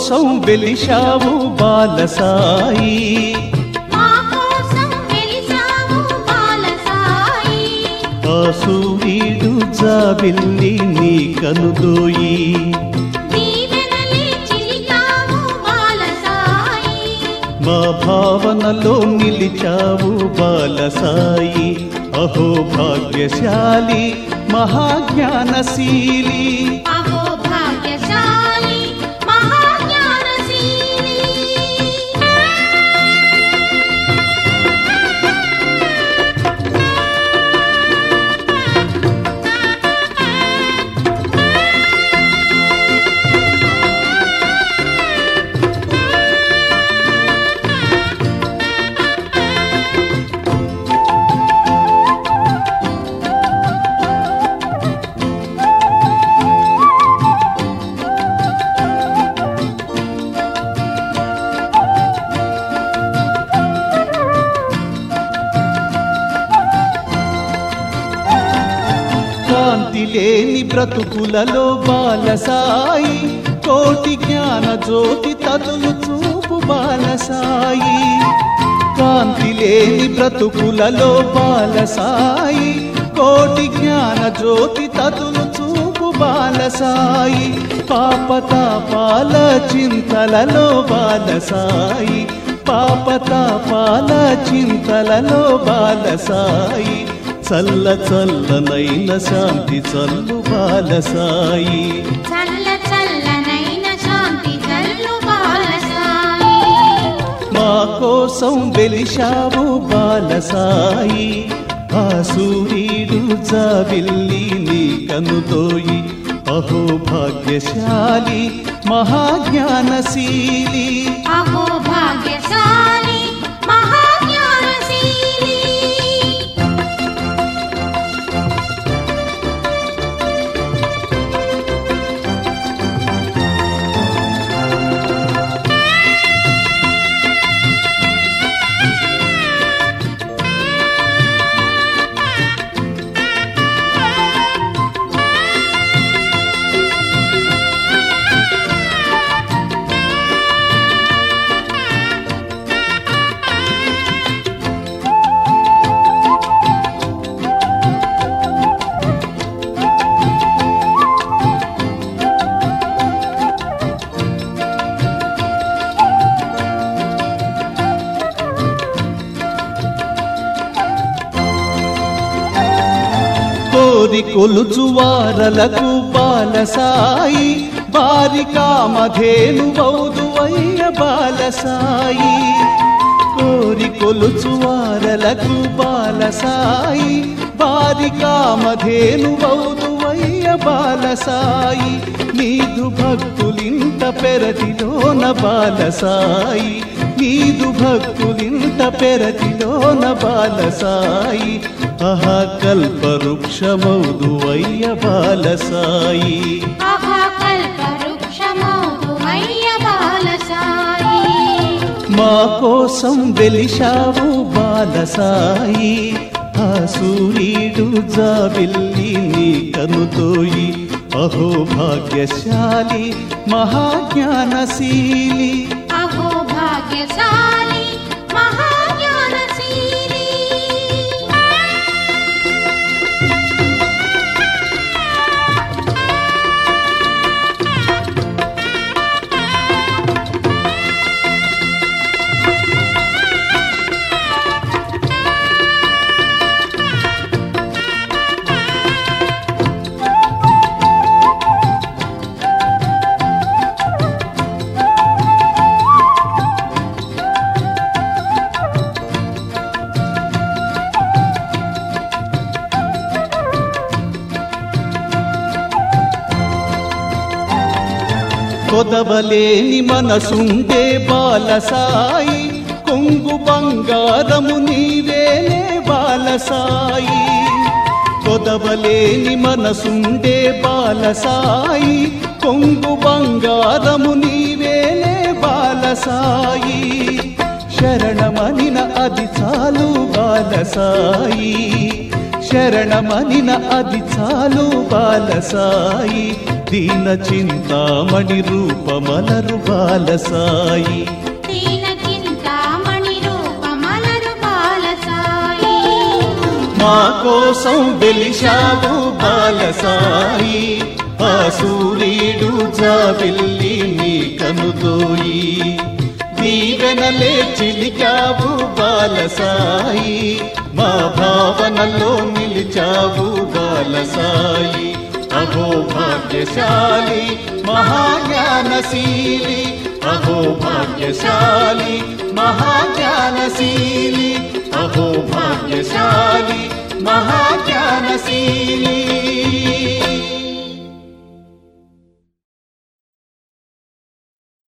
కోసం వెలిశావు బాలసాయి మా కోసం వెలిసావు బాలసాయి ఆ సూర్యుడు జాబిల్లి నీ కనుదోయి దీవెనలే చిలికావు బాలసాయి మా భావనలో నిలిచావు బాలసాయి అహో భాగ్యశాలి మహాజ్ఞానశీలి అహో భాగ్యశాలి మహాజ్ఞానశీలి కాంతి లేని బ్రతుకులలో బాలసాయి కోటి జ్ఞాన జ్యోతి తదులు చూపు బాలసాయి కాంతి లేని బ్రతుకులలో బాలసాయి కోటి జ్ఞాన జ్యోతి తదులు చూపు బాలసాయి పాపతాపాల చింతలలో బాలసాయి పాపతాపాల చింతలలో బాలసాయి చల్ల చల్లనైన శాంతి చల్లు బాలసాయి చల్ల చల్లనైన శాంతి చల్లు బాలసాయి మా కోసం వెలిశావు బాలసాయి ఆ సూర్యుడు జాబిల్లి నీ కనుతోయి అహో భాగ్యశాలి మహాజ్ఞానశీలి అహో భాగ్యశాలి మహాజ్ఞానశీలి కోరి కొలుచు వారలకు బాలసాయి వారి కామధేను బౌదువయ్య బాలసాయి కోరి కొలుచు వారలకు బాలసాయి వారి కామధేను బౌదువయ్య బాలసాయి నీదు భక్తులింత పెరటిలోన బాలసాయి నీదు భక్తులింత పెరటిలోన బాలసాయి అహా కల్పవృక్షమౌదు అయ్య బాలసాయి ఆహా కల్పవృక్షమౌదు అయ్య బాలసాయి మా కోసం వెలిశావు బాలసాయి ఆ సూర్యుడు జాబిల్లి నీ కనుతోయి అహో భాగ్యశాలి మహాజ్ఞానశీలి అహో భాగ్యశాలి మహాజ్ఞానశీలి కొదవలేని మనసుండే బాలసాయి కొంగు బంగారము నీవేనే బాలసాయి కొదవలేని మనసుండే బాలసాయి కొంగు బంగారము నీవేనే బాలసాయి శరణమనిన అది చాలు బాలసాయి శరణమనిన అది చాలు బాలసాయి దీన చింతామణి రూపమలరు బాలసాయి దీన చింతామణి రూపమలరు బాలసాయి మా కోసం వెలిశావు బాలసాయి ఆ సూర్యుడు జాబిల్లి నీ కనుదోయి దీవెనలే చిలికావు బాలసాయి మా భావనలో నిలిచావు బాలసాయి అహో భాగ్యశాలి మహాజ్ఞానశీలి అహో భాగ్యశాలి మహాజ్ఞానశీలి అహో భాగ్యశాలి మహాజ్ఞానశీలి